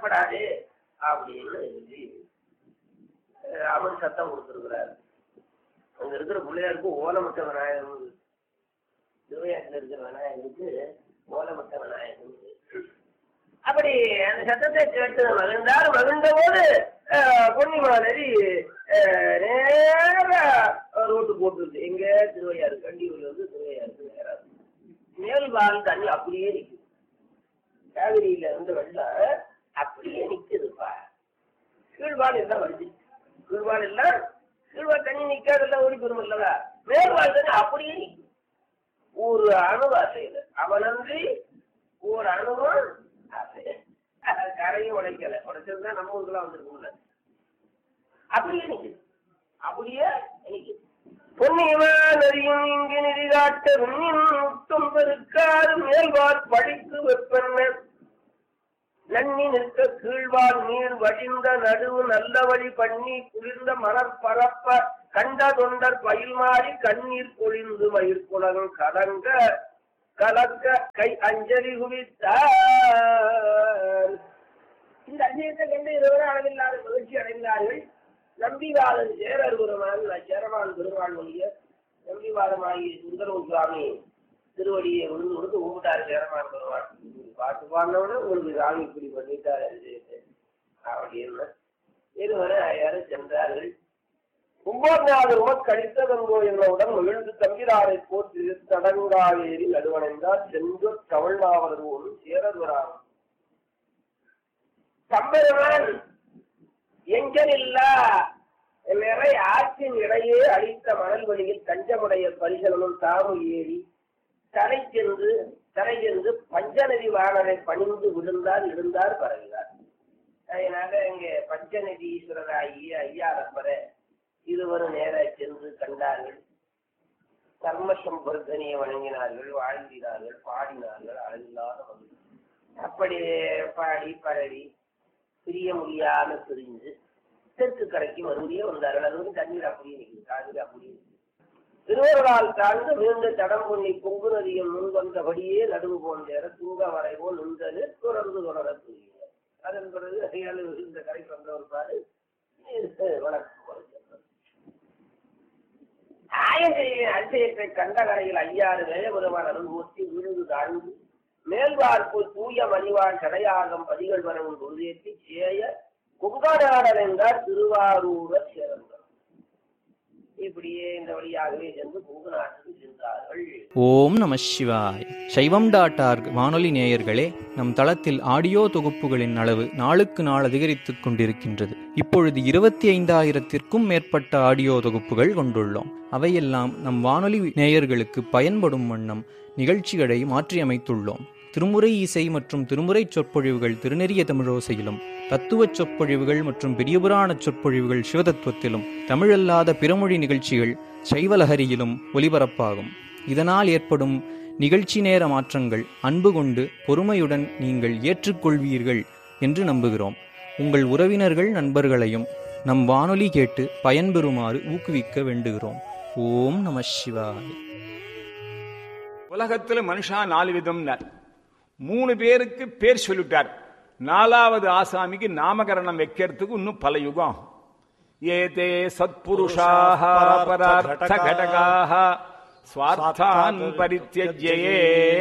பயப்படாதே அப்படின்னு சொல்லி அஹ், அவர் சத்தம் கொடுத்துருக்கிறார் அங்க இருக்கிற பிள்ளையாருக்கு ஓலமட்ட விநாயகர் திருவையாற்றில் இருக்கிற விநாயகருக்கு ஓலமட்ட விநாயகர் அப்படி அந்த சத்தத்தை கேட்டு மகிழ்ந்தார் மகிழ்ந்த போது பொன்னிமாலரி நேர ரோட்டு போட்டுருது எங்க திருவையாறு கண்டியூர்ல இருந்து திருவையாறு நேரம் மேல் வால் தண்ணி அப்படியே நிக்குது காவிரியில இருந்து வெள்ளம் அப்படியே நிக்குதுப்பா கீழ்வால் எல்லாம் வருது கீழ்வால் எல்லாம் கீழ்வால் தண்ணி நிக்காதெல்லாம் ஓடி பெறும் இல்லவா மேல்வால் தண்ணி அப்படியே நிக்கும் ஒரு அணு அசையுது அவனன்றி ஒரு அணுவும் அசைய கரையும் உடைக்கல உடைச்சிருந்தா நம்ம ஊருக்குலாம் வந்துருக்கும்ல அப்படியே நிக்குது அப்படியே நிக்குது பொன்னியமா நதியும் இங்கு நிதி காட்ட விண்ணின் முத்தம் பெருக்காது மேல்வார் படித்து வெப்பெண்ண நன்னி நிற்க கீழ்வார் நீர் வழிந்த நடுவு நல்ல வழி பண்ணி குளிர்ந்த மலர் பரப்ப கண்ட தொண்டர் பயில் மாறி கண்ணீர் பொழிந்து மயிர் குலகம் கலங்க கலக்க கை அஞ்சலி குவித்தார் இந்த அஞ்சலியத்தை கண்டு இருவரும் அளவில்லாத மகிழ்ச்சி அடைந்தார்கள் நம்பிவாதன் சேரர் பெருமான் சேரவான் பெருமான் ஒழிய நம்பிவாதமாகிய சுந்தரம் சுவாமி திருவடியை விழுந்து விழுந்து கும்பிட்டாரு சேரமான் பெருமான் பாட்டு பாடினவுடனே உங்களுக்கு சாமி இப்படி பண்ணிட்டாரு அஞ்சலியத்தை அப்படின்னு இருவரும் யாரும் சென்றார்கள் கும்பநாதர் கழித்ததங்கோ என்னவுடன் மகிழ்ந்து தம்பிராரை போட்டு தடங்காவேரி நடுவணைந்தார் சென்று கவழ்நாவலர் ஒரு சேரதுவராம் தம்பெருமான் எங்கனில்லா நிறை ஆற்றின் இடையே அழித்த மணல் வழியில் தஞ்சமுடைய பரிசலனும் தாமு ஏறி தலை சென்று தலை சென்று பஞ்சநதி வாணரை பணிந்து விழுந்தார் இருந்தார் பரவினார் அதனால இங்கே பஞ்சநதி ஈஸ்வரராகிய ஐயாரப்பரை இருவரும் நேர சென்று கண்டார்கள் கர்ம சம்பர்தனியை வணங்கினார்கள் வாழ்ந்தினார்கள் பாடினார்கள் அளவில்லாத மகிழ்ச்சி. அப்படி பாடி பரவி பிரிய முடியாம பிரிஞ்சு தெற்கு கரைக்கு மறுபடியும் வந்தார்கள் அது வந்து தண்ணீர் அப்படியே நிற்குது காவிரி அப்படியே நிக்குது. திருவருளால் தாழ்ந்து மீண்டு தடம் பொன்னி பொங்கு நதியில் முன் வந்தபடியே நடுவு போன்ற தூங்க வரைவோ நின்றது தொடர்ந்து தொடர புரியுங்க அதன் பிறகு அதையால் இந்த கரைக்கு வந்தவர் பாரு வழக்கு குறைஞ்சது ஆயகையின் அதிசயத்தை கண்ட கரையில் ஐயாறு வேயபெருமான் அனுபவத்தி விழுந்து தாழ்ந்து மேல்வார்ப்பு தூய மணிவான் சடையாகம் பதிகள் வரவும் பொருளேற்றி சேய குங்கநாடர் என்றார் திருவாரூரர் சேர்ந்தார் இப்படியே இந்த வழியாகவே சென்று குங்குநாட்டுக்கு சென்றார்கள் ஓம் நம சிவாய் சைவம் டாட் ஆர்க் வானொலி நேயர்களே நம் தளத்தில் ஆடியோ தொகுப்புகளின் அளவு நாளுக்கு நாள் அதிகரித்துக் கொண்டிருக்கின்றது இப்பொழுது இருபத்தி ஐந்தாயிரத்திற்கும் மேற்பட்ட ஆடியோ தொகுப்புகள் கொண்டுள்ளோம் அவையெல்லாம் நம் வானொலி நேயர்களுக்கு பயன்படும் வண்ணம் நிகழ்ச்சிகளை மாற்றியமைத்துள்ளோம் திருமுறை இசை மற்றும் திருமுறை சொற்பொழிவுகள் திருநெறிய தமிழோசையிலும் தத்துவச் சொற்பொழிவுகள் மற்றும் பெரியபுராண சொற்பொழிவுகள் சிவதத்துவத்திலும் தமிழல்லாத பிறமொழி நிகழ்ச்சிகள் சைவலஹரியிலும் ஒலிபரப்பாகும் இதனால் ஏற்படும் நிகழ்ச்சி நேர மாற்றங்கள் அன்பு கொண்டு பொறுமையுடன் நீங்கள் ஏற்றுக்கொள்வீர்கள் என்று நம்புகிறோம் உங்கள் உறவினர்கள் நண்பர்களையும் நம் வானொலி கேட்டு பயன்பெறுமாறு ஊக்குவிக்க வேண்டுகிறோம் ஓம் நம சிவாய் உலகத்துல மனுஷா நாலு விதம்னார் மூணு பேருக்கு பேர் சொல்லிட்டார் நாலாவது ஆசாமிக்கு நாமகரணம் வைக்கிறதுக்கு இன்னும் பல யுகம் ஆகும். ஏதே சத்புருஷாக பரார்த்த கடகாக ஸ்வார்த்தான் பரித்தியஜ்யே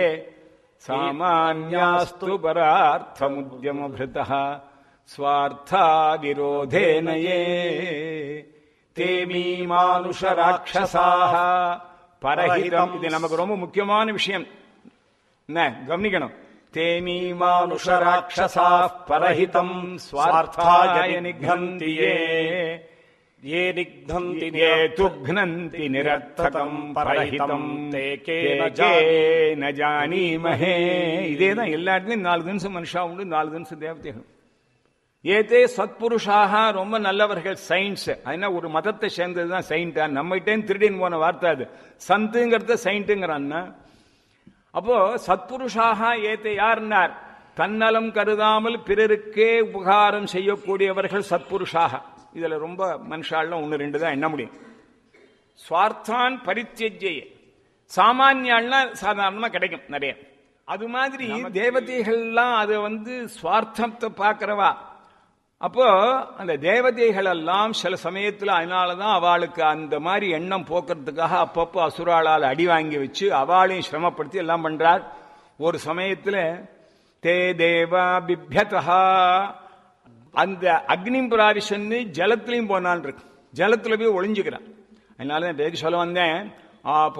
சாமான்யாஸ்து பரார்த்தமுத்யமபிருதः ஸ்வார்த்தா விரோதேன ये ते மீமானுஷ ராட்சசாக பரஹிதம் இது நமக்கு ரொம்ப முக்கியமான விஷயம் என்ன கவனிக்கணும் தேமீ மானுஷ ராட்சசா பரஹிதம் ஸ்வார்த்தாய நிகந்தி ஏ ये निघ्नन्ति ये तुघ्नन्ति நிரர்த்தகம் பரஹிதம் ते கே के न கே ந ஜானீமஹே இதே தான் எல்லா இடத்துலையும் நாலு தினசம் மனுஷா உண்டு நாலு தினசம் தேவதைகள் ஏதே சத்புருஷாக ரொம்ப நல்லவர்கள் சயின்ஸ் அதனா ஒரு மதத்தை சேர்ந்தது தான் சயின்டா நம்மகிட்டே திருடின்னு போன வார்த்தை அது சந்துங்கிறத சயின்ட்டுங்கிறான்னா அப்போ சத்புருஷாக ஏத்தை யார்னார் தன்னலம் கருதாமல் பிறருக்கே உபகாரம் செய்யக்கூடியவர்கள் சத்புருஷாக இதுல ரொம்ப மனுஷாலாம் ஒன்று ரெண்டு தான் எண்ண முடியும் சுவார்த்தான் பரித்தியஜ்யே சாமானியாள்னா சாதாரணமா கிடைக்கும் நிறைய அது மாதிரி தேவதைகள்லாம் அதை வந்து சுவார்த்தத்தை பார்க்கறவா அப்போ அந்த தேவதைகள் எல்லாம் சில சமயத்துல அதனாலதான் அவளுக்கு அந்த மாதிரி எண்ணம் போக்குறதுக்காக அப்பப்போ அசுராளால் அடி வாங்கி வச்சு அவளையும் சிரமப்படுத்தி எல்லாம் பண்றார் ஒரு சமயத்துல தே தேவா பிப்யதா அந்த அக்னி பிராவிஷன்னு ஜலத்திலையும் போனான் இருக்கு ஜலத்துல போய் ஒளிஞ்சுக்கிறான் அதனால தான் பேருக்கு சொல்ல வந்தேன் ஆ